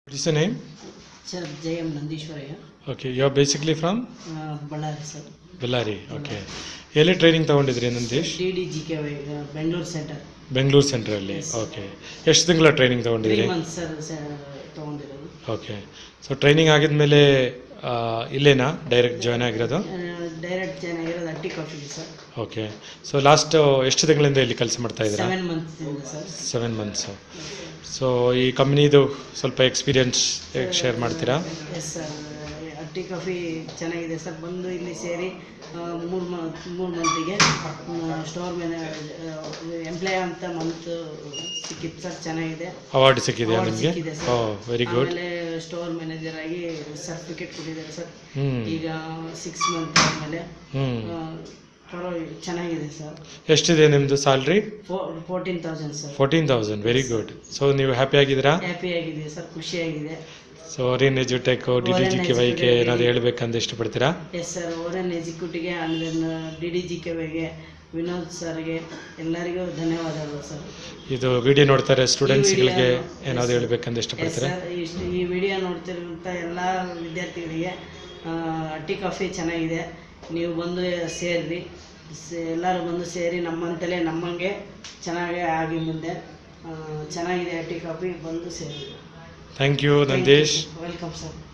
What is your name? Sir J M Nandeeshwaraiah Okay, you are basically from uh, Bellary sir Bellary. Okay. ಎಲ್ಲಿ training ತಗೊಂಡಿದ್ರಿ Nandish D D G K Y Bengaluru centre Bengaluru ಸೆಂಟ್ರಲ್ಲಿ Yes. Okay ಎಷ್ಟು ತಿಂಗಳ training three ತಗೊಂಡಿದ್ರಿ months sir ತೊಗೊಂಡಿರೋದು okay so training ಆಗಿದ್ಮೇಲೆ ಆ, ಇಲ್ಲೇನಾ ಡೈರೆಕ್ಟ್ ಜಾಯ್ನ್ ಆಗಿರೋದು ಡೈರೆಕ್ಟ್ ಚೆನ್ನಾಗಿರೋದು Atti coffee sir okay so last ಎಷ್ಟು ತಿಂಗಳಿಂದ ಇಲ್ಲಿ ಕೆಲಸ ಮಾಡ್ತಾ ಇದ್ದೀರಾ ಸೆವೆನ್ ಮಂತ್ಸಿಂದ ಸರ್ ಸೆವೆನ್ ಮಂತ್ಸು ಸೊ ಈ ಕಂಪ್ನಿದು ಸ್ವಲ್ಪ ಎಕ್ಸ್ಪೀರಿಯನ್ಸ್ ಶೇರ್ ಮಾಡ್ತೀರಾ ಎಸ್ ಸರ್ ಅಟ್ಟಿ ಕಾಫಿ ಚೆನ್ನಾಗಿದೆ ಸರ್ ಬಂದು ಇಲ್ಲಿ ಸೇರಿ ಮೂರು ಮಂತ್ ಮೂರು ಮಂತಿಗೆ ಸ್ಟೋರ್ ಮೇಲೆ ಎಂಪ್ಲಾಯ್ ಅಂತ ಮಂತ್ ಸಿಕ್ಕಿತ್ತು ಸರ್ ಚೆನ್ನಾಗಿದೆ ಅವಾರ್ಡ್ ಸಿಕ್ಕಿದೆಯಾ Award ನಿಮಗೆ ಸಿಕ್ಕಿದೆ ಓ ಸರ್. ವೆರಿ ಗುಡ್ ಆಮೇಲೆ ಸ್ಟೋರ್ ಮ್ಯಾನೇಜರ್ ಆಗಿ ಸರ್ಟಿಫಿಕೇಟ್ ಕೊಟ್ಟಿದ್ದಾರೆ ಸರ್ ಹ್ಞೂ ಈಗ ಸಿಕ್ಸ್ ಮಂತ್ ಆದಮೇಲೆ ಹ್ಞೂ ಪರವಾಗಿ ಚೆನ್ನಾಗಿದೆ ಸರ್ ಎಷ್ಟಿದೆ ನಿಮ್ಮದು salary fourteen thousand sir fourteen thousand very good so ನೀವು ಹ್ಯಾಪಿ ಆಗಿದ್ದೀರಾ ಹ್ಯಾಪಿ ಆಗಿದೆ ಸರ್ ಖುಷಿಯಾಗಿದೆ ಸೊ ಓರಿಯನ್ ಎಜುಟೆಕ್ ಡಿ ಡಿ ಜಿ ಕೆ ವೈಗೆ ಏನಾದ್ರು ಹೇಳ್ಬೇಕಂತ ಇಷ್ಟಪಡ್ತೀರಾ ಎಸ್ ಸರ್ ಓರನ್ ಎಕ್ಸಿಕ್ಯೂಟಿವ್ಗೆ ಆಮೇಲೆ ಡಿ ಡಿ ಜಿ ಕೆ ವೈಗೆ ವಿನೋದ್ ಸರ್ಗೆ ಎಲ್ಲರಿಗೂ ಧನ್ಯವಾದಗಳು ಸರ್ ಇದು ವಿಡಿಯೋ ನೋಡ್ತಾರೆ ಸ್ಟೂಡೆಂಟ್ಸ್ಗಳಿಗೆ ವಿಡಿಯೋ- ಏನಾದ್ರು ಎಸ್ ಹೇಳ್ಬೇಕಂತ ಎಸ್ ಇಷ್ಟಪಡ್ತೀರಾ ಸರ್ ಇಷ್ಟು ಈ ವಿಡಿಯೋ ನೋಡ್ತಿರುವಂಥ ಎಲ್ಲ ವಿದ್ಯಾರ್ಥಿಗಳಿಗೆ ಆ, ಅಟ್ಟಿ ಕಾಫಿ ಚೆನ್ನಾಗಿದೆ ನೀವು ಬಂದು ಸೇರಿರಿ ಎಲ್ಲರೂ ಬಂದು ಸೇರಿ ನಮ್ಮಂತಲೇ ನಮ್ಮಂಗೆ ಚೆನ್ನಾಗೇ ಆಗಿ ಮುಂದೆ ಆ, ಚೆನ್ನಾಗಿದೆ ಅಟ್ಟಿ ಕಾಫಿ ಬಂದು ಸೇರಿ thank you Nandish welcome sir